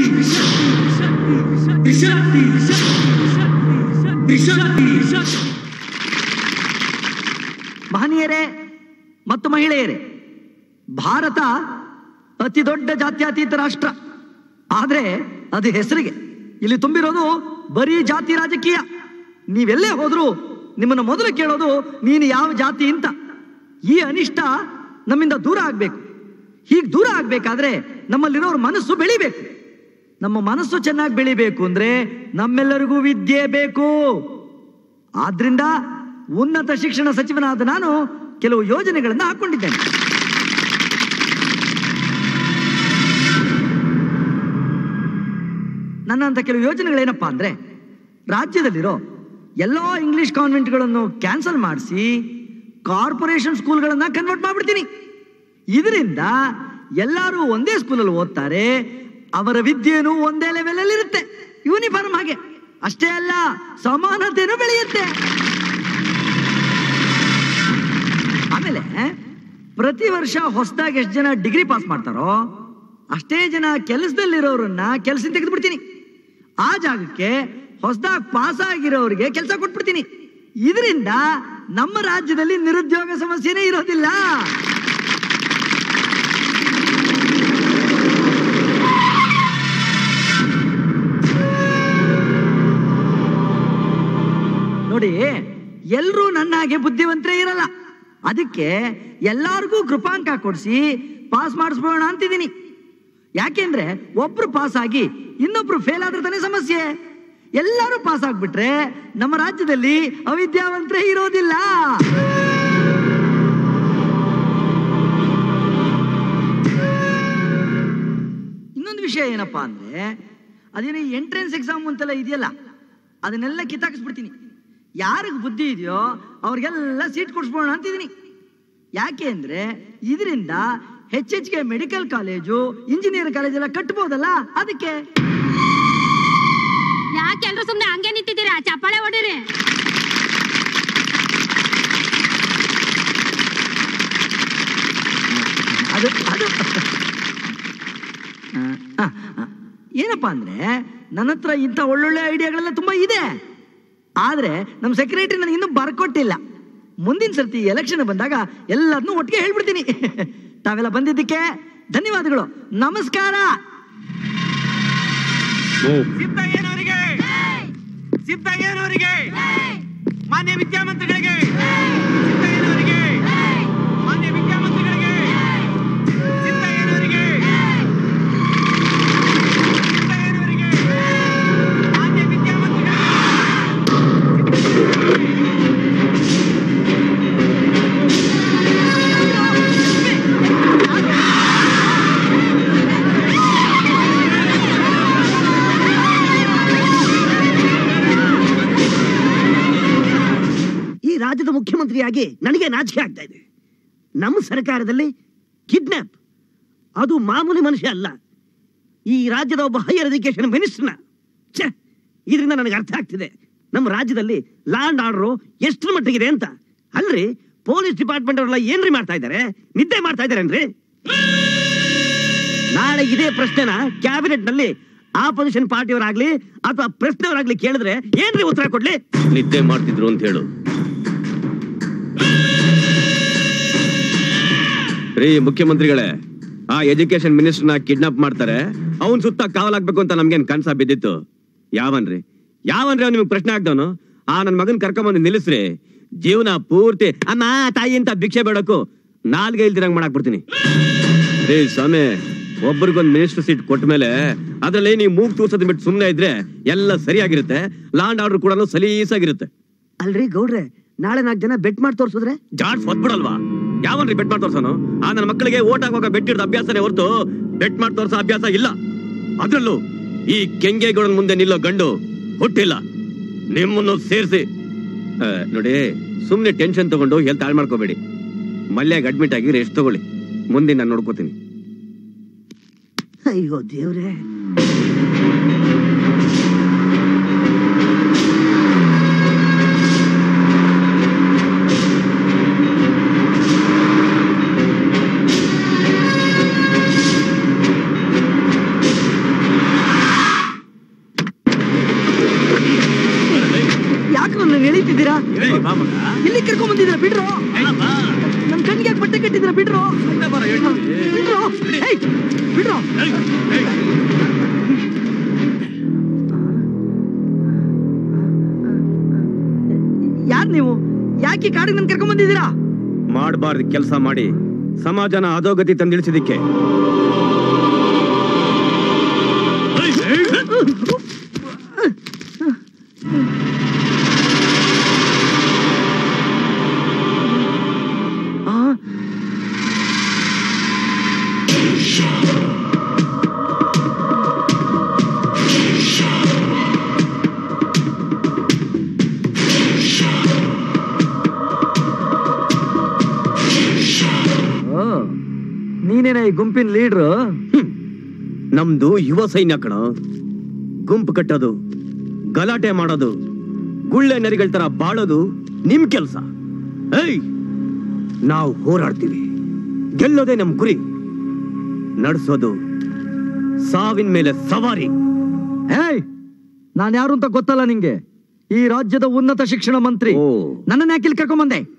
ಮಹನೀಯರೇ ಮತ್ತು ಮಹಿಳೆಯರೇ ಭಾರತ ಅತಿ ದೊಡ್ಡ ಜಾತ್ಯತೀತ ರಾಷ್ಟ್ರ ಆದ್ರೆ ಅದು ಹೆಸರಿಗೆ ಇಲ್ಲಿ ತುಂಬಿರೋದು ಬರೀ ಜಾತಿ ರಾಜಕೀಯ ನೀವೆಲ್ಲೇ ಹೋದ್ರು ನಿಮ್ಮನ್ನು ಮೊದಲು ಕೇಳೋದು ನೀನು ಯಾವ ಜಾತಿ ಅಂತ ಈ ಅನಿಷ್ಟ ನಮ್ಮಿಂದ ದೂರ ಆಗ್ಬೇಕು ಹೀಗೆ ದೂರ ಆಗ್ಬೇಕಾದ್ರೆ ನಮ್ಮಲ್ಲಿರೋರ ಮನಸ್ಸು ಬೆಳಿಬೇಕು ನಮ್ಮ ಮನಸ್ಸು ಚೆನ್ನಾಗಿ ಬೆಳಿಬೇಕು ಅಂದ್ರೆ ನಮ್ಮೆಲ್ಲರಿಗೂ ವಿದ್ಯೆ ಬೇಕು ಆದ್ರಿಂದ ಉನ್ನತ ಶಿಕ್ಷಣ ಸಚಿವನಾದ ನಾನು ಕೆಲವು ಯೋಜನೆಗಳನ್ನು ಹಾಕೊಂಡಿದ್ದೇನೆ ನನ್ನಂತ ಕೆಲವು ಯೋಜನೆಗಳೇನಪ್ಪಾ ಅಂದ್ರೆ ರಾಜ್ಯದಲ್ಲಿರೋ ಎಲ್ಲೋ ಇಂಗ್ಲಿಷ್ ಕಾನ್ವೆಂಟ್ಗಳನ್ನು ಕ್ಯಾನ್ಸಲ್ ಮಾಡಿಸಿ ಕಾರ್ಪೊರೇಷನ್ ಸ್ಕೂಲ್ಗಳನ್ನ ಕನ್ವರ್ಟ್ ಮಾಡ್ಬಿಡ್ತೀನಿ ಇದರಿಂದ ಎಲ್ಲರೂ ಒಂದೇ ಸ್ಕೂಲಲ್ಲಿ ಓದ್ತಾರೆ ಅವರ ವಿದ್ಯೆನೂ ಒಂದೇ ಲೆವೆಲ್ ಅಲ್ಲಿ ಇರುತ್ತೆ ಯೂನಿಫಾರ್ಮ್ ಹಾಗೆ ಅಷ್ಟೇ ಅಲ್ಲ ಸಮಾನತೆನೂ ಬೆಳೆಯುತ್ತೆ ಆಮೇಲೆ ಪ್ರತಿ ವರ್ಷ ಹೊಸದಾಗಿ ಎಷ್ಟು ಜನ ಡಿಗ್ರಿ ಪಾಸ್ ಮಾಡ್ತಾರೋ ಅಷ್ಟೇ ಜನ ಕೆಲಸದಲ್ಲಿರೋರನ್ನ ಕೆಲಸದಿಂದ ತೆಗೆದುಬಿಡ್ತೀನಿ ಆ ಜಾಗಕ್ಕೆ ಹೊಸದಾಗಿ ಪಾಸ್ ಆಗಿರೋರಿಗೆ ಕೆಲಸ ಕೊಟ್ಬಿಡ್ತೀನಿ ಇದರಿಂದ ನಮ್ಮ ರಾಜ್ಯದಲ್ಲಿ ನಿರುದ್ಯೋಗ ಸಮಸ್ಯೆನೇ ಇರೋದಿಲ್ಲ ನೋಡಿ ಎಲ್ರೂ ನನ್ನ ಹಾಗೆ ಬುದ್ಧಿವಂತರೇ ಇರಲ್ಲ ಅದಕ್ಕೆ ಎಲ್ಲಾರ್ಗೂ ಕೃಪಾಂಕ ಕೊಡಿಸಿ ಪಾಸ್ ಮಾಡಿಸ್ಬೋಣ ಅಂತಿದ್ದೀನಿ ಯಾಕೆಂದ್ರೆ ಒಬ್ರು ಪಾಸ್ ಆಗಿ ಇನ್ನೊಬ್ರು ಫೇಲ್ ಆದ್ರೆ ತಾನೇ ಸಮಸ್ಯೆ ಎಲ್ಲರೂ ಪಾಸ್ ಆಗ್ಬಿಟ್ರೆ ನಮ್ಮ ರಾಜ್ಯದಲ್ಲಿ ಅವಿದ್ಯಾವಂತರೇ ಇರೋದಿಲ್ಲ ಇನ್ನೊಂದು ವಿಷಯ ಏನಪ್ಪಾ ಅಂದ್ರೆ ಅದೇನೇ ಎಂಟ್ರೆನ್ಸ್ ಎಕ್ಸಾಮ್ ಅಂತೆಲ್ಲ ಇದೆಯಲ್ಲ ಅದನ್ನೆಲ್ಲ ಕಿತ್ತಾಕಿಸ್ಬಿಡ್ತೀನಿ ಯಾರಿಗೆ ಬುದ್ಧಿ ಇದೆಯೋ ಅವ್ರಿಗೆಲ್ಲ ಸೀಟ್ ಕೊಡಿಸ್ಬೋಣ ಅಂತಿದ್ದೀನಿ ಯಾಕೆ ಅಂದ್ರೆ ಇದರಿಂದ ಹೆಚ್ಚೆಚ್ಚಿಗೆ ಮೆಡಿಕಲ್ ಕಾಲೇಜು ಇಂಜಿನಿಯರ್ ಕಾಲೇಜ್ ಎಲ್ಲ ಕಟ್ಬೋದಲ್ಲ ಅದಕ್ಕೆ ಯಾಕೆ ಎಲ್ರು ಸುಮ್ನೆ ಹಂಗೆ ನಿಂತಿದ್ದೀರಾ ಚಪ್ಪಾಳೆ ಹೊಡಿರಿ ಅದು ಅದು ಆ, ಆ, ಆ. ಏನಪ್ಪಾ ಅಂದ್ರೆ ನನ್ನ ಹತ್ರ ಇಂಥ ಒಳ್ಳೊಳ್ಳೆ ಐಡಿಯಾಗಳೆಲ್ಲ ತುಂಬಾ ಇದೆ ಆದ್ರೆ ನಮ್ಮ ಸೆಕ್ರೆಟರಿ ನನಗೆ ಇನ್ನೂ ಬರ್ಕೊಟ್ಟಿಲ್ಲ ಮುಂದಿನ ಸರ್ತಿ ಎಲೆಕ್ಷನ್ ಬಂದಾಗ ಎಲ್ಲದನ್ನೂ ಒಟ್ಟಿಗೆ ಹೇಳ್ಬಿಡ್ತೀನಿ ತಾವೆಲ್ಲ ಬಂದಿದ್ದಕ್ಕೆ ಧನ್ಯವಾದಗಳು ನಮಸ್ಕಾರ ಸಿದ್ದಯ್ಯನವರಿಗೆ ಸಿದ್ದಯ್ಯನವರಿಗೆ ಮಾನ್ಯ ವಿದ್ಯಾಮಂತ್ರಿಗಳಿಗೆ ಸಿದ್ದಯ್ಯನವರಿಗೆ ಮಾನ್ಯ ವಿದ್ಯಾಮಂತ್ರಿಗಳಿಗೆ ಸಿದ್ದಯ್ಯನವರಿಗೆ ಸಿದ್ದಯ್ಯನವರಿಗೆ ಮಾನ್ಯ ವಿದ್ಯಾಮಂತ್ರಿಗಳಿಗೆ ಈ ರಾಜ್ಯದ ಮುಖ್ಯಮಂತ್ರಿಯಾಗಿ ನನಗೆ ನಾಚಿಕೆ ಆಗ್ತಾ ಇದೆ ನಮ್ಮ ಸರ್ಕಾರದಲ್ಲಿ ಕಿಡ್ನಾಪ್ ಅದು ಮಾಮೂಲಿ ಮನುಷ್ಯ ಅಲ್ಲ ಈ ರಾಜ್ಯದ ಒಬ್ಬ ಹೈಯರ್ ಎಜುಕೇಶನ್ ಮಿನಿಸ್ಟರ್ನ ಛೆ ಇದರಿಂದ ನನಗೆ ಅರ್ಥ ಆಗ್ತಿದೆ ನಮ್ಮ ರಾಜ್ಯದಲ್ಲಿ ಲ್ಯಾಂಡ್ ಆರ್ಡರ್ ಎಷ್ಟರ ಮಟ್ಟಿಗಿದೆ ಅಂತ ಅಲ್ರಿ ಪೊಲೀಸ್ ಡಿಪಾರ್ಟ್ಮೆಂಟ್ ಅವರೆಲ್ಲ ಏನ್ರಿ ಮಾಡ್ತಾ ಇದ್ದಾರೆ ನಿದ್ದೆ ಮಾಡ್ತಾ ಇದ್ದಾರೇನ್ರಿ ನಾಳೆ ಇದೇ ಪ್ರಶ್ನೆನ ಕ್ಯಾಬಿನೆಟ್ ನಲ್ಲಿ ಆಪೋಸಿಷನ್ ಪಾರ್ಟಿಯವರಾಗ್ಲಿ ಅಥವಾ ಪ್ರಶ್ನೆಯವರಾಗ್ಲಿ ಕೇಳಿದ್ರೆ ಏನ್ರಿ ಉತ್ತರ ಕೊಡ್ಲಿ ನಿದ್ದೆ ಮಾಡ್ತಿದ್ರು ಅಂತ ಹೇಳು ರೀ ಮುಖ್ಯಮಂತ್ರಿಗಳೇ ಆ ಎಜುಕೇಶನ್ ಮಿನಿಸ್ಟರ್ನ ಕಿಡ್ನಾಪ್ ಮಾಡ್ತಾರೆ ಅವನ್ ಸುತ್ತ ಕಾವಲಾಗ್ಬೇಕು ಅಂತ ನಮ್ಗೇನ್ ಕನ್ಸ ಬಿದ್ದಿತ್ತು ಯಾವನ್ರಿ ಯಾವನ್ರಿ ಅವ್ನು ನಿಮ್ಗೆ ಪ್ರಶ್ನೆ ಆಗ್ದವನು ಆ ನನ್ ಮಗನ್ ಕರ್ಕೊಂಬಂದು ನಿಲ್ಲಿಸ್ರಿ ಜೀವನ ಪೂರ್ತಿ ಅಮ್ಮ ತಾಯಿ ಅಂತ ಭಿಕ್ಷೆ ಬೇಡಕ್ಕೂ ನಾಲ್ಗೆ ಇಲ್ದಿರಂಗ್ ಮಾಡಕ್ ಬಿಡ್ತೀನಿ ರೀ ಸ್ವಾಮಿ ಒಬ್ರಿಗೊಂದ್ ಮಿನಿಸ್ಟರ್ ಸೀಟ್ ಕೊಟ್ಟ ಮೇಲೆ ಅದ್ರಲ್ಲಿ ನೀವು ಮೂಗ್ ತೂರ್ಸೋದ್ ಬಿಟ್ಟು ಸುಮ್ನೆ ಇದ್ರೆ ಎಲ್ಲ ಸರಿಯಾಗಿರುತ್ತೆ ಲಾಂಡ್ ಆರ್ಡರ್ ಕೂಡ ಸಲೀಸಾಗಿರುತ್ತೆ ಅಲ್ರಿ ಗೌಡ್ರೆ ನಾಳೆ ನಾಲ್ಕು ಜನ ಬೆಟ್ ಮಾಡಿ ತೋರ್ಸಿದ್ರೆ ಜಾಡ್ಸ್ ಹೊತ್ಬಿಡಲ್ವಾ ಯಾವನ್ರಿ ಬೆಟ್ ಮಾಡಿ ತೋರ್ಸೋನು ಆ ನನ್ನ ಮಕ್ಕಳಿಗೆ ಓಟ್ ಹಾಕುವಾಗ ಬೆಟ್ ಹಿಡ್ದ ಅಭ್ಯಾಸನೇ ಹೊರತು ಬೆಟ್ ಮಾಡಿ ತೋರ್ಸೋ ಅಭ್ಯಾಸ ಇಲ್ಲ ಅದ್ರಲ್ಲೂ ಈ ಕೆಂಗೇಗೌಡನ್ ಮುಂದೆ ನಿಲ್ಲೋ ಗಂಡು ಹುಟ್ಟಿಲ್ಲ ನಿಮ್ಮನ್ನು ಸೇರಿಸಿ ನೋಡಿ ಸುಮ್ನೆ ಟೆನ್ಷನ್ ತಗೊಂಡು ಹೆಲ್ತ್ ಹಾಳು ಮಾಡ್ಕೋಬೇಡಿ ಮಲ್ಯಾಗ ಅಡ್ಮಿಟ್ ಆಗಿ ರೆಸ್ಟ್ ತಗೊಳ್ಳಿ ಮುಂದೆ ನಾನು ನೋಡ್ಕೋತೀನಿ ಅಯ್ಯೋ ದೇವ್ರೆ ಇಲ್ಲಿ ಕರ್ಕೊಂಡ್ ಬಂದಿದ್ರ ಬಿಡ್ರು ನಮ್ ಕಣ್ಣಿಗೆ ಯಾಕ್ ಬಟ್ಟೆ ಕಟ್ಟಿದ್ರ ಬಿಡ್ರು ಬಿಡ್ರು ಏಯ್, ಬಿಡ್ರು ಯಾರ್ ನೀವು ಯಾಕೆ ಕಾಡಿಗೆ ನನ್ ಕರ್ಕೊಂಡ್ ಬಂದಿದ್ದೀರಾ ಮಾಡಬಾರ್ದು ಕೆಲಸ ಮಾಡಿ ಸಮಾಜನ ಅಧೋಗತಿ ತಂದಿಳಿಸಿದಿಕ್ಕೆ ಆ? ಓ, ನೀನೇನ ಈ ಗುಂಪಿನ ಲೀಡ್ರು ನಮ್ದು ಯುವ ಸೈನ್ಯ ಕಣ ಗುಂಪು ಕಟ್ಟೋದು ಗಲಾಟೆ ಮಾಡೋದು ಗುಳ್ಳೆ ನರಿಗಳ ತರ ಬಾಳೋದು ನಿಮ್ ಕೆಲ್ಸ ಏಯ್ ನಾವು ಹೋರಾಡ್ತೀವಿ ಗೆಲ್ಲೋದೇ ನಮ್ ಗುರಿ ನಡೆಸೋದು ಸಾವಿನ ಮೇಲೆ ಸವಾರಿ ಏಯ್ ನಾನ್ ಯಾರು ಅಂತ ಗೊತ್ತಲ್ಲ ನಿಂಗೆ ಈ ರಾಜ್ಯದ ಉನ್ನತ ಶಿಕ್ಷಣ ಮಂತ್ರಿ ಓ. ನನ್ನನ್ನ ಯಾಕೆ ಇಲ್ಲಿ ಕರ್ಕೊಂಡ್ ಬಂದೆ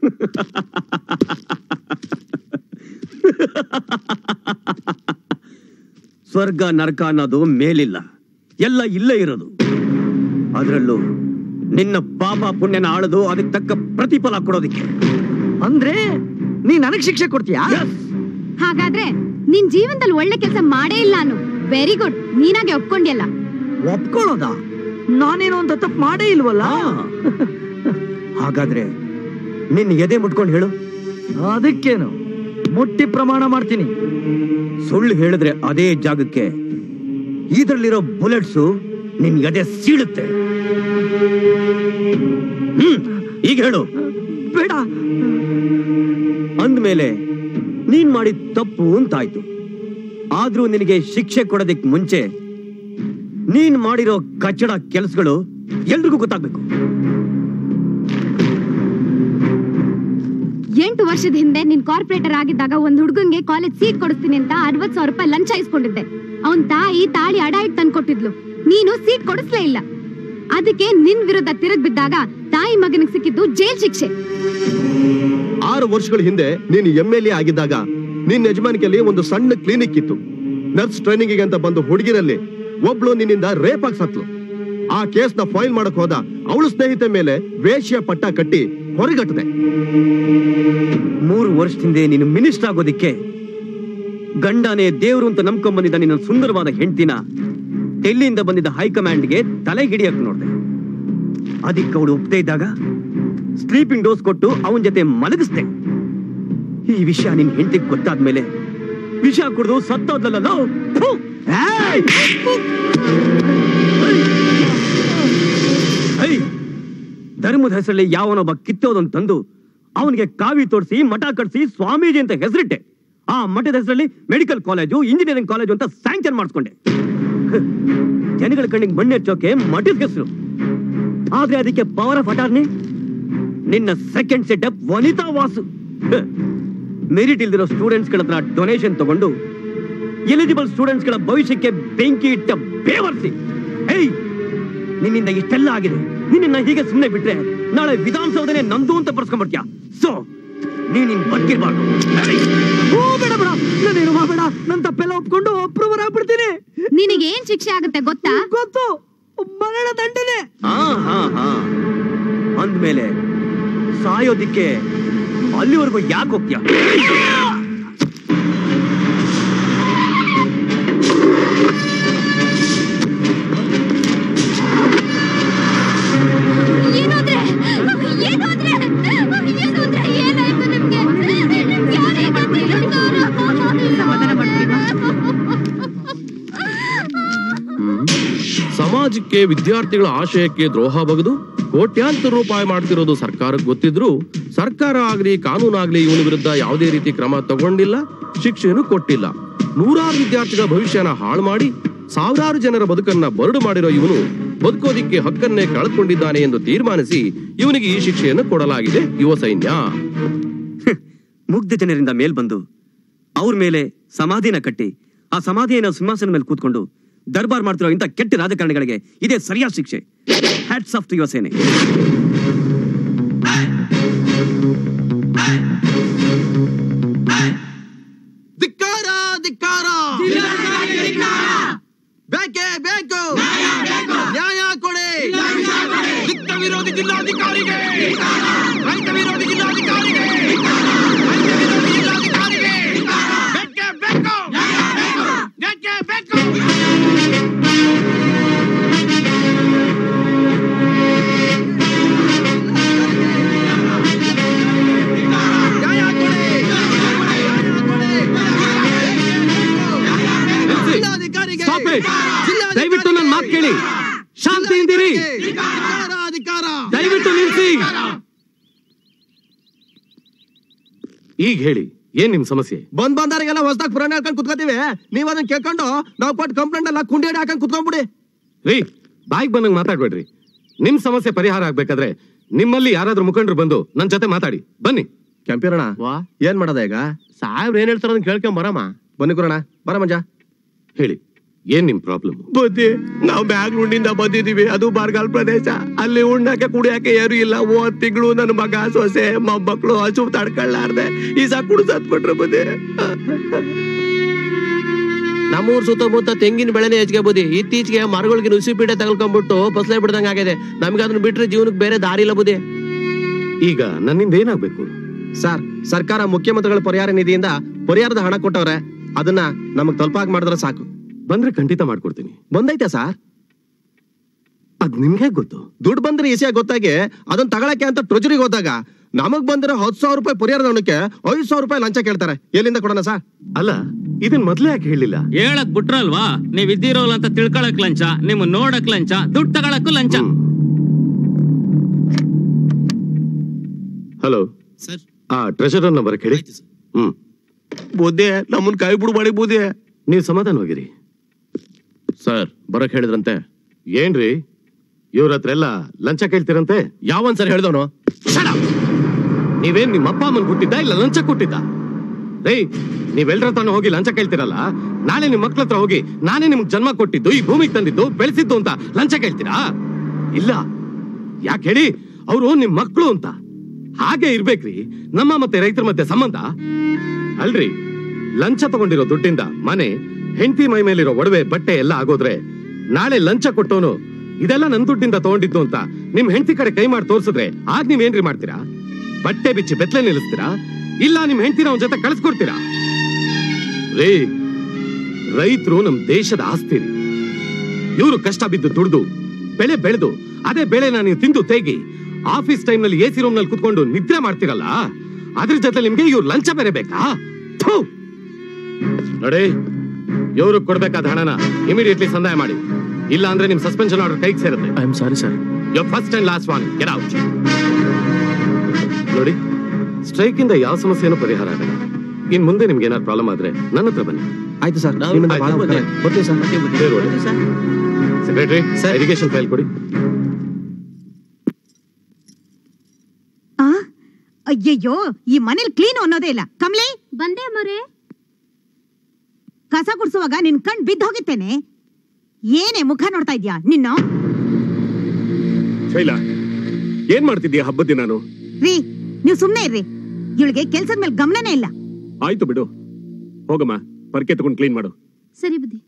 ಸ್ವರ್ಗ ನರಕ ಅನ್ನೋದು ಮೇಲಿಲ್ಲ ಎಲ್ಲ ಇಲ್ಲೇ ಇರೋದು ಅದರಲ್ಲೂ ನಿನ್ನ ಪಾಪ ಪುಣ್ಯನ ಆಳದು ಅದಕ್ಕೆ ತಕ್ಕ ಪ್ರತಿಫಲ ಕೊಡೋದಿಕ್ಕೆ ಅಂದ್ರೆ ನೀ ನನಗ್ ಶಿಕ್ಷೆ ಕೊಡ್ತೀಯಾ ಹಾಗಾದ್ರೆ ನಿನ್ ಜೀವನದಲ್ಲಿ ಒಳ್ಳೆ ಕೆಲಸ ಮಾಡೇ ಇಲ್ಲ ಅನ್ನು ವೆರಿ ಗುಡ್ ನೀನಾಗೆ ಒಪ್ಕೊಂಡ್ಯಲ್ಲ ಒಪ್ಕೊಳ್ಳೋದ ನಾನೇನೋ ಅಂತ ತಪ್ಪು ಮಾಡೇ ಇಲ್ವಲ್ಲ ಹಾಗಾದ್ರೆ ನಿನ್ನ ಎದೆ ಮುಟ್ಕೊಂಡು ಹೇಳು ಅದಕ್ಕೇನು ಮುಟ್ಟಿ ಪ್ರಮಾಣ ಮಾಡ್ತೀನಿ ಸುಳ್ಳು ಹೇಳಿದ್ರೆ ಅದೇ ಜಾಗಕ್ಕೆ ಇದರಲ್ಲಿರೋ ಬುಲೆಟ್ಸು ನಿನ್ ಎದೆ ಸೀಳುತ್ತೆ ಹ್ಮ್ ಈಗ ಹೇಳು ಬೇಡ ಅಂದ್ಮೇಲೆ ನೀನ್ ಮಾಡಿದ ತಪ್ಪು ಅಂತಾಯ್ತು ಆದ್ರೂ ನಿನಗೆ ಶಿಕ್ಷೆ ಕೊಡೋದಕ್ ಮುಂಚೆ ನೀನ್ ಮಾಡಿರೋ ಕಚ್ಚಡ ಕೆಲಸಗಳು ಎಲ್ರಿಗೂ ಗೊತ್ತಾಗ್ಬೇಕು ಎಂಟು ವರ್ಷದ ಹಿಂದೆ ನಿನ್ ಕಾರ್ಪೊರೇಟರ್ ಆಗಿದ್ದಾಗ ಒಂದ್ ಹುಡುಗಂಗೆ ಕಾಲೇಜ್ ಸೀಟ್ ಕೊಡಿಸ್ತೀನಿ ಅಂತ ಅರವತ್ ಸಾವಿರ ರೂಪಾಯಿ ಲಂಚ ಇಸ್ಕೊಂಡಿದ್ದೆ ಅವನ್ ತಾಯಿ ತಾಳಿ ಅಡ ಇಟ್ಟು ತಂದ್ಕೊಟ್ಟಿದ್ಲು ನೀನು ಸೀಟ್ ಕೊಡಿಸ್ಲೇ ಇಲ್ಲ ಅದಕ್ಕೆ ನಿನ್ ವಿರುದ್ಧ ತಿರುಗ್ ಬಿದ್ದಾಗ ತಾಯಿ ಮಗನಿಗೆ ಸಿಕ್ಕಿದ್ದು ಜೈಲ್ ಶಿಕ್ಷೆ ಆರು ವರ್ಷಗಳ ಹಿಂದೆ ನೀನು ಎಂ ಎಲ್ ಎ ಆಗಿದ್ದಾಗ ನಿನ್ನ ಯಜಮಾನಿಕೆಯಲ್ಲಿ ಒಂದು ಸಣ್ಣ ಕ್ಲಿನಿಕ್ ಇತ್ತು ನರ್ಸ್ ಟ್ರೈನಿಂಗ್ ಅಂತ ಬಂದು ಹುಡುಗಿರಲ್ಲಿ ಒಬ್ಳು ನಿನ್ನಿಂದ ರೇಪ್ ಆಗಿ ಸತ್ಲು ಆ ಕೇಸ್ ನ ಫೈಲ್ ಮಾಡಕ್ ಹೋದ ಅವಳು ಸ್ನೇಹಿತೆ ಮೇಲೆ ವೇಶ್ಯ ಪಟ್ಟ ಕಟ್ಟಿ ಹೊರಗಟ್ಟದೆ ಮೂರು ವರ್ಷದಿಂದ ನೀನು ಮಿನಿಸ್ಟರ್ ಆಗೋದಿಕ್ಕೆ ಗಂಡನೇ ದೇವ್ರು ಅಂತ ನಂಬ್ಕೊಂಡ್ ಬಂದಿದ್ದ ನಿನ್ನ ಸುಂದರವಾದ ಹೆಂಡತಿನ ಡೆಲ್ಲಿಯಿಂದ ಬಂದಿದ್ದ ಹೈಕಮಾಂಡ್ಗೆ ತಲೆ ಹಿಡಿಯಕ್ ನೋಡ್ದೆ ಅದಕ್ಕೆ ಅವಳು ಒಪ್ಪದೇ ಇದ್ದಾಗ ಸ್ಲೀಪಿಂಗ್ ಡೋಸ್ ಕೊಟ್ಟು ಅವನ ಜೊತೆ ಮಲಗಿಸ್ದೆ ಈ ವಿಷಯ ನಿನ್ ಹೆಂಡತಿಗೆ ಗೊತ್ತಾದ್ಮೇಲೆ ವಿಷ ಕುಡಿದು ಸತ್ತೋದ್ಲಲ್ಲ ಥು! ಏಯ್! ಏಯ್! ಧರ್ಮದ ಹೆಸರಲ್ಲಿ ಯಾವನೊಬ್ಬ ಕಿತ್ತೋದನ್ ತಂದು ಅವನಿಗೆ ಕಾವಿ ತೋರಿಸಿ ಮಠ ಕಟ್ಸಿ ಸ್ವಾಮೀಜಿ ಅಂತ ಹೆಸರಿಟ್ಟೆ ಆ ಮಠದ ಹೆಸರಲ್ಲಿ ಮೆಡಿಕಲ್ ಕಾಲೇಜು ಇಂಜಿನಿಯರಿಂಗ್ ಕಾಲೇಜು ಅಂತ ಸ್ಯಾಂಕ್ಷನ್ ಮಾಡಿಸ್ಕೊಂಡೆ ಹ, ಜನಗಳ ಕಣ್ಣಿಗೆ ಮಣ್ಣೆಚ್ಚೋಕೆ ಮಠದ ಹೆಸರು ಆದ್ರೆ ಅದಕ್ಕೆ ಪವರ್ ಆಫ್ ಅಟಾರ್ನಿ ನಿನ್ನ ಸೆಕೆಂಡ್ ಸೆಟಪ್ ವನಿತಾ ವಾಸು ಹ, ಮೆರಿಟ್ ಇಲ್ದಿರೋ ಸ್ಟೂಡೆಂಟ್ಸ್ ಗಳ ಹತ್ರ ಡೊನೇಷನ್ ತಗೊಂಡು ಎಲಿಜಿಬಲ್ ಸ್ಟೂಡೆಂಟ್ಸ್ ಗಳ ಭವಿಷ್ಯಕ್ಕೆ ಬೆಂಕಿ ಇಟ್ಟ ಬೇವರ್ಸಿ ಏಯ್ ನಿನ್ನಿಂದ ಇಷ್ಟೆಲ್ಲ ಆಗಿದೆ ನಿನ್ನ ಹೀಗೆ ಸುಮ್ಮನೆ ಬಿಟ್ರೆ ನಾಳೆ ವಿಧಾನಸೌಧನೇ ನಂದು ಅಂತ ಬರ್ಸ್ಕೊಂಡ್ಬಿಡ್ತೀಯ ಸೊ ನೀನ್ ನಿನ್ ಬದುಕಿರ್ಬಾರ್ದು ಓ ಬೇಡ ಬೇಡ ನಾನೇನು ಮಾಡಬೇಡ ನನ್ ತಪ್ಪೆಲ್ಲ ಒಪ್ಕೊಂಡು ಅಪ್ರೂವರ್ ಆಗ್ಬಿಡ್ತೀನಿ ನಿನಗೆ ಏನ್ ಶಿಕ್ಷೆ ಆಗುತ್ತೆ ಗೊತ್ತಾ ಗೊತ್ತು ಮರಣ ದಂಡನೆ ಹಾ ಹಾ ಹಾ ಅಂದ್ಮೇಲೆ ಸಾಯೋದಿಕ್ಕೆ ಅಲ್ಲಿವರೆಗೂ ಯಾಕೆ ಹೋಗ್ತೀಯ ಏನು ಅಂದ್ರೆ ಏನು ಅಂದ್ರೆ ಏನು ಅಂದ್ರೆ ಏನಾಯ್ತು ನಿಮ್ಗೆ ನಿಮ್ಗೆ ಯಾರೇ ಸಮಾಧಾನ ಸಮಾಜಕ್ಕೆ ವಿದ್ಯಾರ್ಥಿಗಳ ಆಶಯಕ್ಕೆ ದ್ರೋಹ ಬಗೆದು ಕೋಟ್ಯಾಂತರ ರೂಪಾಯಿ ಮಾಡ್ತಿರೋದು ಸರ್ಕಾರಕ್ಕೆ ಗೊತ್ತಿದ್ರು ಸರ್ಕಾರ ಆಗ್ಲಿ ಕಾನೂನಾಗ್ಲಿ ಇವನ ವಿರುದ್ಧ ಯಾವುದೇ ರೀತಿ ಕ್ರಮ ತಗೊಂಡಿಲ್ಲ ಶಿಕ್ಷೆನೂ ಕೊಟ್ಟಿಲ್ಲ ನೂರಾರು ವಿದ್ಯಾರ್ಥಿಗಳ ಭವಿಷ್ಯನ ಹಾಳು ಮಾಡಿ ಸಾವಿರಾರು ಜನರ ಬದುಕನ್ನ ಬರಡು ಮಾಡಿರೋ ಇವನು ಬದುಕೋದಿಕ್ಕೆ ಹಕ್ಕನ್ನೇ ಕಳೆದುಕೊಂಡಿದ್ದಾನೆ ಎಂದು ತೀರ್ಮಾನಿಸಿ ಇವನಿಗೆ ಈ ಶಿಕ್ಷೆಯನ್ನು ಕೊಡಲಾಗಿದೆ ಯುವ ಸೈನ್ಯ ಮುಗ್ಧ ಜನರಿಂದ ಮೇಲ್ ಬಂದು ಅವ್ರ ಮೇಲೆ ಸಮಾಧಿನ ಕಟ್ಟಿ ಆ ಸಮಾಧಿಯನ್ನ ಸಿಂಹಾಸನ ಮೇಲೆ ಕೂತ್ಕೊಂಡು ದರ್ಬಾರ್ ಮಾಡ್ತಿರೋ ಇಂಥ ಕೆಟ್ಟ ರಾಜಕಾರಣಿಗಳಿಗೆ ಇದೇ ಸರಿಯಾದ ಶಿಕ್ಷೆ ಹ್ಯಾಟ್ಸ್ ಆಫ್ ಟು ಯುವ ಸೇನೆ ಬೇಕು ನ್ಯಾಯ ಕೊಡಿ ಚಿತ್ತ ವಿರೋಧಿ ಜಿಲ್ಲಾಧಿಕಾರಿಗೆ ರೈತ ವಿರೋಧಿ ಜಿಲ್ಲಾಧಿಕಾರಿಗೆ ರೈತ ವಿರೋಧಿ ಜಿಲ್ಲಾಧಿಕಾರಿಗೆ ಬೇಕೇ ಬೇಕು ಬೇಕೇ ಬೇಕು ನ್ಯಾಯ ಕೊಡಿ ಜಿಲ್ಲಾಧಿಕಾರಿಗೆ Stop it. ಜಿಲ್ಲಾಧಿಕಾರಿಗೆ ದಯವಿಟ್ಟು ನನ್ನ ಮಾತು ಕೇಳಿ ಶಾಂತಿಯಿಂದಿರಿ ಅಧಿಕಾರ ಅಧಿಕಾರ ದಯವಿಟ್ಟು ನಿಲ್ಸಿ ಈಗ ಹೇಳಿ ಏನ್ ನಿಮ್ ಸಮಸ್ಯೆ ಬಂದ್ ಬಂದಾರಿಗೆಲ್ಲ ಹೊಸದಾಗಿ ಪುರಾಣ ಹೇಳ್ಕೊಂಡು ಕುತ್ಕೋತೀವಿ ನೀವ್ ಅದನ್ನ ಕೇಳ್ಕೊಂಡು ನಾವು ಕೊಟ್ಟು ಕಂಪ್ಲೇಂಟ್ ಎಲ್ಲ ಕುಂಡಿ ಹಿಡಿ ಹಾಕೊಂಡು ಕುತ್ಕೊಂಡ್ಬಿಡಿ ರೀ ಬಾಯಿಗೆ ಬಂದಂಗ್ ಮಾತಾಡ್ಬೇಡ್ರಿ ನಿಮ್ ಸಮಸ್ಯೆ ಪರಿಹಾರ ಆಗ್ಬೇಕಾದ್ರೆ ನಿಮ್ಮಲ್ಲಿ ಯಾರಾದ್ರೂ ಮುಖಂಡರು ಬಂದು ನನ್ ಜೊತೆ ಮಾತಾಡಿ ಬನ್ನಿ ಕೆಂಪಿರಣ ವಾ ಏನ್ ಮಾಡೋದ ಈಗ ಸಾಹೇಬ್ರು ಏನ್ ಹೇಳ್ತಾರ ಅದನ್ನ ಕೇಳ್ಕೊಂಡ್ ಬರಮ್ಮ ಬನ್ನಿ ಕುರಣ ಬರ ಮಂಜ ಹೇಳಿ ಏನ್ ನಿಮ್ ಪ್ರಾಬ್ಲಮ್ ಬುದ್ಧಿ ನಾವು ಬ್ಯಾಂಗ್ಳೂರ್ನಿಂದ ಬಂದಿದೀವಿ ಅದು ಬರಗಾಲ ಪ್ರದೇಶ ಅಲ್ಲಿ ಉಣ್ಣಾಕೆ ಕುಡಿಯಾಕೆ ಯಾರು ಇಲ್ಲ ಮೂವತ್ ತಿಂಗಳು ನನ್ನ ಮಗ ಸೊಸೆ ಮೊಮ್ಮಕ್ಳು ಹಸು ತಡ್ಕೊಳ್ಳಾರ್ದೆ ಈಸ ಕುಡು ಸತ್ಬಿಟ್ರು ಬುದ್ಧಿ ನಮ್ಮೂರ್ ಸುತ್ತಮುತ್ತ ತೆಂಗಿನ ಬೆಳೆನೇ ಹೆಚ್ಚಿಗೆ ಬುದ್ಧಿ ಇತ್ತೀಚೆಗೆ ಮರಗಳಿಗೆ ನುಸಿ ಪೀಡೆ ತಗೊಳ್ಕೊಂಡ್ಬಿಟ್ಟು ಫಸಲೆ ಬಿಡ್ದಂಗ ಆಗಿದೆ ನಮ್ಗೆ ಅದನ್ನ ಬಿಟ್ರೆ ಜೀವನಕ್ಕೆ ಬೇರೆ ದಾರಿ ಇಲ್ಲ ಬುದ್ಧಿ ಈಗ ನನ್ನಿಂದ ಏನಾಗ್ಬೇಕು ಸರ್ ಸರ್ಕಾರ ಮುಖ್ಯಮಂತ್ರಿಗಳ ಪರಿಹಾರ ನಿಧಿಯಿಂದ ಪರಿಹಾರದ ಹಣ ಕೊಟ್ಟವ್ರೆ ಅದನ್ನ ನಮಗ್ ತಲುಪಾಗ್ ಮಾಡಿದ್ರೆ ಸಾಕು ಬಂದ್ರೆ ಖಂಡಿತ ಮಾಡ್ಕೊಡ್ತೀನಿ ಬಂದೈತೆ ಸರ್ ಅದ್ ನಿಮ್ಗೆ ಗೊತ್ತು ದುಡ್ಡು ಬಂದ್ರೆ ಈಸಿಯಾಗಿ ಗೊತ್ತಾಗಿ ಅದನ್ನ ತಗೊಳಕ್ಕೆ ಅಂತ ಟ್ರೆಜರಿಗೆ ಹೋದಾಗ ನಮಗ್ ಬಂದಿರೋ ಹತ್ತು ಸಾವಿರ ರೂಪಾಯಿ ಪರಿಹಾರದ ಹಣಕ್ಕೆ ಐದು ಸಾವಿರ ರೂಪಾಯಿ ಲಂಚ ಕೇಳ್ತಾರೆ ಎಲ್ಲಿಂದ ಕೊಡೋಣ ಸರ್ ಅಲ್ಲ ಇದನ್ ಮೊದ್ಲೇ ಯಾಕೆ ಹೇಳಿಲ್ಲ ಹೇಳಕ್ ಬಿಟ್ರಲ್ವಾ ನೀವ್ ಇದ್ದಿರೋಲ್ಲ ಅಂತ ತಿಳ್ಕೊಳಕ್ ಲಂಚ ನಿಮ್ ನೋಡಕ್ ಲಂಚ ದುಡ್ಡು ತಗೊಳಕ್ಕೂ ಲಂಚ ಹಲೋ ಸರ್ ಆ ಟ್ರೆಷರರ್ ನಂಬರ್ ಹೇಳಿ ಹ್ಮ್ ಬುದ್ಧಿ ನಮ್ಮನ್ ಕೈ ಬಿಡ್ಬೇಡಿ ಬುದ್ಧಿ ನೀವು ಸಮಾಧಾನವಾಗಿರಿ ಸರ್ ಬರಕ್ ಹೇಳಿದ್ರಂತೆ ಏನ್ರಿ ಇವ್ರ ಹತ್ರ ಎಲ್ಲ ಲಂಚ ಕೇಳ್ತೀರಂತೆ ಯಾವನ್ ಸರ್ ಹೇಳ್ದವನು Shut up! ನೀವೇನ್ ನಿಮ್ಮ ಅಪ್ಪ ಅಮ್ಮನ್ ಕೊಟ್ಟಿದ್ದ ಇಲ್ಲ ಲಂಚ ಕೊಟ್ಟಿದ್ದ ರೇ ನೀವೆಲ್ರ ತಾನು ಹೋಗಿ ಲಂಚ ಕೇಳ್ತಿರಲ್ಲ ನಾಳೆ ನಿಮ್ ಮಕ್ಳ ಹತ್ರ ಹೋಗಿ ನಾನೇ ನಿಮ್ಗೆ ಜನ್ಮ ಕೊಟ್ಟಿದ್ದು ಈ ಭೂಮಿಗೆ ತಂದಿದ್ದು ಬೆಳೆಸಿದ್ದು ಅಂತ ಲಂಚ ಕೇಳ್ತೀರಾ ಇಲ್ಲ ಯಾಕೆ ಹೇಳಿ ಅವರು ನಿಮ್ ಮಕ್ಳು ಅಂತ ಹಾಗೆ ಇರ್ಬೇಕ್ರಿ ನಮ್ಮ ಮತ್ತೆ ರೈತರ ಮಧ್ಯೆ ಸಂಬಂಧ ಅಲ್ರಿ ಲಂಚ ತಗೊಂಡಿರೋ ದುಡ್ಡಿಂದ ಮನೆ ಹೆಂಡತಿ ಮೈ ಮೇಲಿರೋ ಒಡವೆ ಬಟ್ಟೆ ಎಲ್ಲ ಆಗೋದ್ರೆ ನಾಳೆ ಲಂಚ ಕೊಟ್ಟವನು ಇದೆಲ್ಲ ನನ್ ದುಡ್ಡಿಂದ ತಗೊಂಡಿದ್ದು ಅಂತ ನಿಮ್ ಹೆಂಡತಿ ಕಡೆ ಕೈ ಮಾಡಿ ತೋರ್ಸಿದ್ರೆ ಆಗ ನೀವೇನ್ರಿ ಮಾಡ್ತೀರಾ ಬಟ್ಟೆ ಬಿಚ್ಚಿ ಬೆತ್ತಲೆ ನಿಲ್ಲಿಸ್ತೀರಾ ಇಲ್ಲ ನಿಮ್ ಹೆಂಡತಿನ ಅವನ ಜೊತೆ ಕಳಿಸ್ಕೊಡ್ತೀರಾ ರೇ ರೈತರು ನಮ್ ದೇಶದ ಆಸ್ತಿ ರೀ ಇವರು ಕಷ್ಟ ಬಿದ್ದು ದುಡ್ದು ಬೆಳೆ ಬೆಳೆದು ಅದೇ ಬೆಳೆನ ನೀವು ತಿಂದು ತೇಗಿ ಆಫೀಸ್ ಟೈಮ್ ನಲ್ಲಿ ಎಸಿ ರೂಮ್ ನಲ್ಲಿ ಕುತ್ಕೊಂಡು ನಿದ್ರೆ ಮಾಡ್ತಿರಲ್ಲ ಅದ್ರ ಜೊತೆ ನಿಮ್ಗೆ ಇವ್ರು ಲಂಚ ಬೇರೆ ಬೇಕಾ ಥು! ನೋಡಿ ಇವ್ರಿಗೆ ಕೊಡ್ಬೇಕಾದ ಹಣನ ಇಮಿಡಿಯೇಟ್ಲಿ ಸಂದಾಯ ಮಾಡಿ ಇಲ್ಲ ಅಂದ್ರೆ ನಿಮ್ ಸಸ್ಪೆನ್ಷನ್ ಆರ್ಡರ್ ಕೈಗೆ ಸೇರುತ್ತೆ I am sorry sir your first and last one get out ನೋಡಿ ಸ್ಟ್ರೈಕ್ ಇಂದ ಯಾವ ಸಮಸ್ಯೆನೂ ಪರಿಹಾರ ಆಗಲ್ಲ ಇನ್ ಮುಂದೆ ನಿಮ್ಗೆ ಏನಾದ್ರು ಪ್ರಾಬ್ಲಮ್ ಆದ್ರೆ ನನ್ನ ಹತ್ರ ಬನ್ನಿ ಆಯ್ತು ಸರ್ ನಾವು- ನಿಮ್ಮಿಂದ ಆಯ್ತು, ಬಹಳ ಬನ್ನಿ. ಉಪಕಾರ. ಬರ್ತೀವಿ ಸರ್ ಬೇರೆ ಒಳ್ಳೆ. ಸೆಕ್ರೆಟರಿ ಎಜುಕೇಶನ್ ಫೈಲ್ ಕೊಡಿ ಆ ಅಯ್ಯಯ್ಯೋ ಈ ಮನೇಲಿ ಕ್ಲೀನ್ ಅನ್ನೋದೇ ಇಲ್ಲ ಕಮ್ಲಿ ಬಂದೆ ಮೊರೆ ಕಸ ಗುಡ್ಸುವಾಗ ನಿನ್ ಕಣ್ ಬಿದ್ದು ಹೋಗಿತ್ತೇನೆ ಏನೇ ಮುಖ ನೋಡ್ತಾ ಇದ್ಯಾ ನಿನ್ನ ಶೈಲಾ ಏನ್ ಮಾಡ್ತಿದ್ಯಾ ಹಬ್ಬದ ನಾನು ರೀ ನೀವು ಸುಮ್ನೆ ಇರ್ರಿ ಇವಳಿಗೆ ಕೆಲ್ಸದ ಮೇಲೆ ಗಮನನೇ ಇಲ್ಲ ಆಯ್ತು ಬಿಡು ಹೋಗಮ್ಮ ಪರ್ಕೆ ತಗೊಂಡು ಕ್ಲೀನ್ ಮಾಡು ಸರಿ ಬುದ್ಧಿ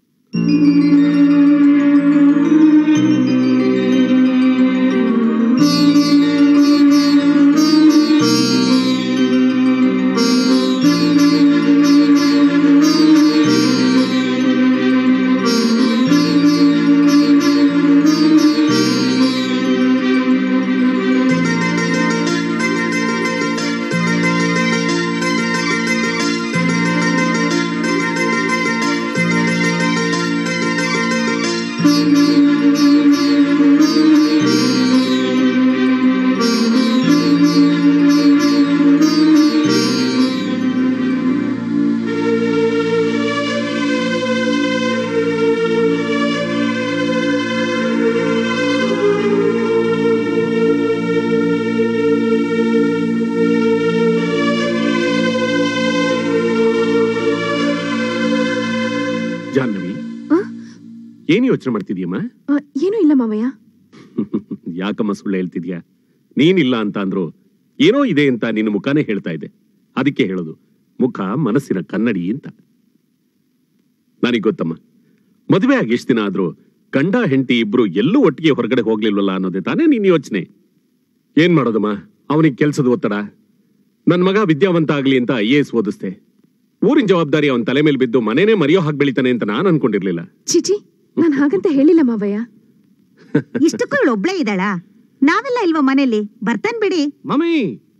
ಜಾಹ್ನವಿ ಏನ್ ಯೋಚನೆ ಮಾಡ್ತಿದ್ಯಮ್ಮ ಏನೂ ಇಲ್ಲ ಮಾವಯ್ಯ ಯಾಕಮ್ಮ ಸುಳ್ಳು ಹೇಳ್ತಿದ್ಯಾ ನೀನಿಲ್ಲ ಅಂತ ಅಂದ್ರು ಏನೋ ಇದೆ ಅಂತ ನಿನ್ನ ಮುಖಾನೇ ಹೇಳ್ತಾ ಇದೆ ಅದಕ್ಕೆ ಹೇಳೋದು ಮುಖ ಮನಸ್ಸಿನ ಕನ್ನಡಿ ಅಂತ ನನಗೆ ಗೊತ್ತಮ್ಮ ಮದುವೆ ಆಗಿ ಇಷ್ಟ ದಿನ ಆದ್ರೂ ಗಂಡ ಹೆಂಡತಿ ಇಬ್ರು ಎಲ್ಲೂ ಒಟ್ಟಿಗೆ ಹೊರಗಡೆ ಹೋಗ್ಲಿಲ್ವಲ್ಲ ಅನ್ನೋದೇ ತಾನೇ ನಿನ್ ಯೋಚನೆ ಏನ್ ಮಾಡೋದಮ್ಮ ಅವನಿಗೆ ಕೆಲ್ಸದ ಒತ್ತಡ ನನ್ ಮಗ ವಿದ್ಯಾವಂತ ಆಗ್ಲಿ ಅಂತ ಐ ಎಸ್ ಓದಿಸ್ದೆ ಊರಿನ ಜವಾಬ್ದಾರಿ ಅವನ್ ತಲೆ ಮೇಲೆ ಬಿದ್ದು ಮನೇನೆ ಮರೆಯೋ ಹಾಗೆ ಬೆಳಿತಾನೆ ಅಂತ ನಾನ್ ಅನ್ಕೊಂಡಿರ್ಲಿಲ್ಲ ಚಿಚಿ ನಾನ್ ಹಾಗಂತ ಹೇಳಿಲ್ಲ ಮಾವಯ್ಯ ಇಷ್ಟಕ್ಕೂ ಇವಳು ಒಬ್ಳೇ ಇದ್ದಾಳ ನಾವೆಲ್ಲ ಇಲ್ವಾ ಮನೇಲಿ ಬರ್ತಾನ್ ಬಿಡಿ ಮಮ್ಮಿ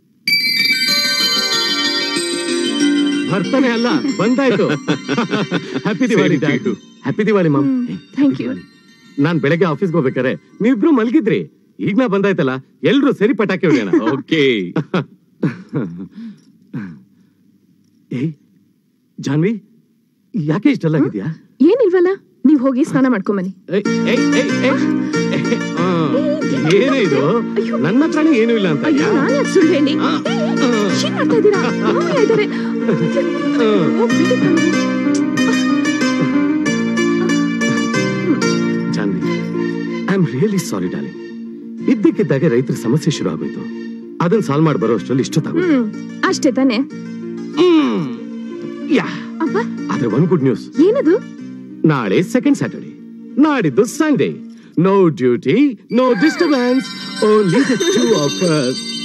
ಬರ್ತಾನೆ ಅಲ್ಲ ಬಂದಾಯ್ತು ಹ್ಯಾಪಿ ದಿವಾಳಿ ಹ್ಯಾಪಿ ದಿವಾಳಿ ಮಾಮ್ ಥ್ಯಾಂಕ್ ಯು ನಾನ್ ಬೆಳಗ್ಗೆ ಆಫೀಸ್ಗೆ ಹೋಗ್ಬೇಕಾರೆ ನೀವಿಬ್ರು ಮಲ್ಗಿದ್ರಿ ಈಗ ನಾ ಬಂದಾಯ್ತಲ್ಲ ಎಲ್ರು ಸರಿ ಪಟಾಕಿ ಹೊಡೆಯೋಣ ಓಕೆ ಏಯ್ ಜಾನ್ವಿ ಯಾಕೆ ಇಷ್ಟೆಲ್ಲ ಆಗಿದ್ಯಾ ಏನಿಲ್ವಲ್ಲ ನೀವ್ ಹೋಗಿ ಸ್ನಾನ ಮಾಡ್ಕೊಂಬನಿ ಏಯ್, ಏಯ್, ಏಯ್, ಏಯ್, ಏಯ್, ಆ, ಏನೇ ಇದು ನನ್ನ ಹತ್ರನೇ ಏನೂ ಇಲ್ಲ ಅಂತ ಅಯ್ಯೋ ನಾನ್ ಯಾಕೆ ಸುಳ್ಳು ಹೇಳಿ ಏನ್ ಮಾಡ್ತಾ ಇದ್ದೀರಾ ಮಾವಯ್ಯ ಇದಾರೆ ಓ, ಬಿಡಿ ಕಣೋ. Janvi I am really sorry darling ಇದ್ದಕ್ಕಿದ್ದಾಗೆ ರೈತರ ಸಮಸ್ಯೆ ಶುರು ಆಗೋಯ್ತು ಅದನ್ನ ಸಾಲ್ವ್ ಮಾಡಿ ಬರೋ ಅಷ್ಟರಲ್ಲಿ ಇಷ್ಟೊತ್ತಾಗೋಯ್ತು ಹ್ಮ್ ಅಷ್ಟೇ ತಾನೆ ಯಾ ಅಪ್ಪ ಆದ್ರೆ ಒಂದ್ ಗುಡ್ ನ್ಯೂಸ್ ಏನದು ನಾಳೆ ಸೆಕೆಂಡ್ ಸ್ಯಾಟರ್ಡೆ ನಾಡಿದ್ದು Sunday no duty no disturbance only the two of